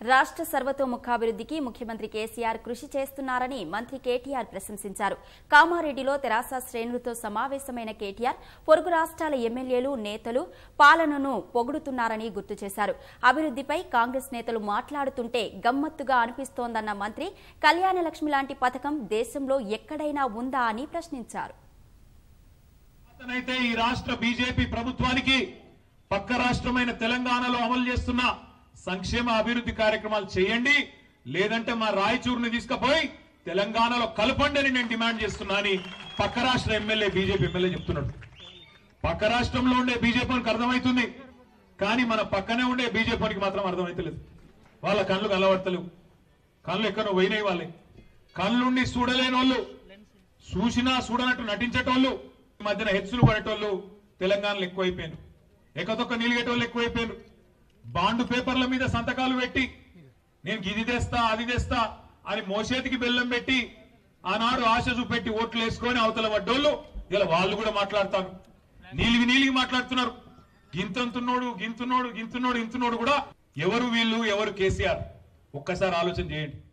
రాష్ట్ర సర్వతోముఖాభివృద్ధికి ముఖ్యమంత్రి కేసీఆర్ కృషి చేస్తున్నారని మంత్రి కేటీఆర్ ప్రశంసించారు కామారెడ్డిలో తెరాస శ్రేణులతో సమావేశమైన కేటీఆర్ పొరుగు రాష్ట్రాల ఎమ్మెల్యేలు నేతలు పాలనను పొగుడుతున్నారని గుర్తు చేశారు అభివృద్ధిపై కాంగ్రెస్ నేతలు మాట్లాడుతుంటే గమ్మత్తుగా అనిపిస్తోందన్న మంత్రి కళ్యాణ లక్ష్మి లాంటి పథకం దేశంలో ఎక్కడైనా ఉందా అని ప్రశ్నించారు అతనైతే ఈ రాష్ట్ర బీజేపీ ప్రభుత్వానికి పక్క రాష్ట్రమైన తెలంగాణలో అమలు చేస్తున్న సంక్షేమ అభివృద్ధి కార్యక్రమాలు చేయండి లేదంటే మా రాయచూరుని తీసుకుపోయి తెలంగాణలో కలపండి అని నేను డిమాండ్ చేస్తున్నా అని పక్క రాష్ట్ర ఎమ్మెల్యే బీజేపీ ఎమ్మెల్యే చెప్తున్నాడు పక్క రాష్ట్రంలో ఉండే బీజేపీకి అర్థమవుతుంది కానీ మన పక్కనే ఉండే బీజేపీకి మాత్రం అర్థమైతలేదు వాళ్ళ కళ్ళు కలవడతలేవు కళ్ళు ఎక్కడో పోయినాయి వాళ్ళే కళ్ళుండి చూడలేని వాళ్ళు చూసినా చూడనట్టు నటించేటోళ్ళు ఈ మధ్యన హెచ్చులు పడేటోళ్ళు తెలంగాణలో ఎక్కువైపోయారు ఎక్కదొక్క నీలిగేటోళ్ళు ఎక్కువైపోయారు బాండు పేపర్ల మీద సంతకాలు పెట్టి నేను ఇది తెస్తా అది తెస్తా అని మోసేతికి బెల్లం పెట్టి ఆనాడు ఆశ చూపెట్టి ఓట్లు వేసుకొని అవతల పడ్డోళ్ళు ఇలా వాళ్ళు కూడా మాట్లాడతారు నీలిగి నీలిగి మాట్లాడుతున్నారు గింతంతున్నోడు గింతున్నోడు గింతున్నోడు ఇంతున్నోడు కూడా ఎవరు వీళ్ళు ఎవరు కేసీఆర్ ఒక్కసారి ఆలోచన చేయండి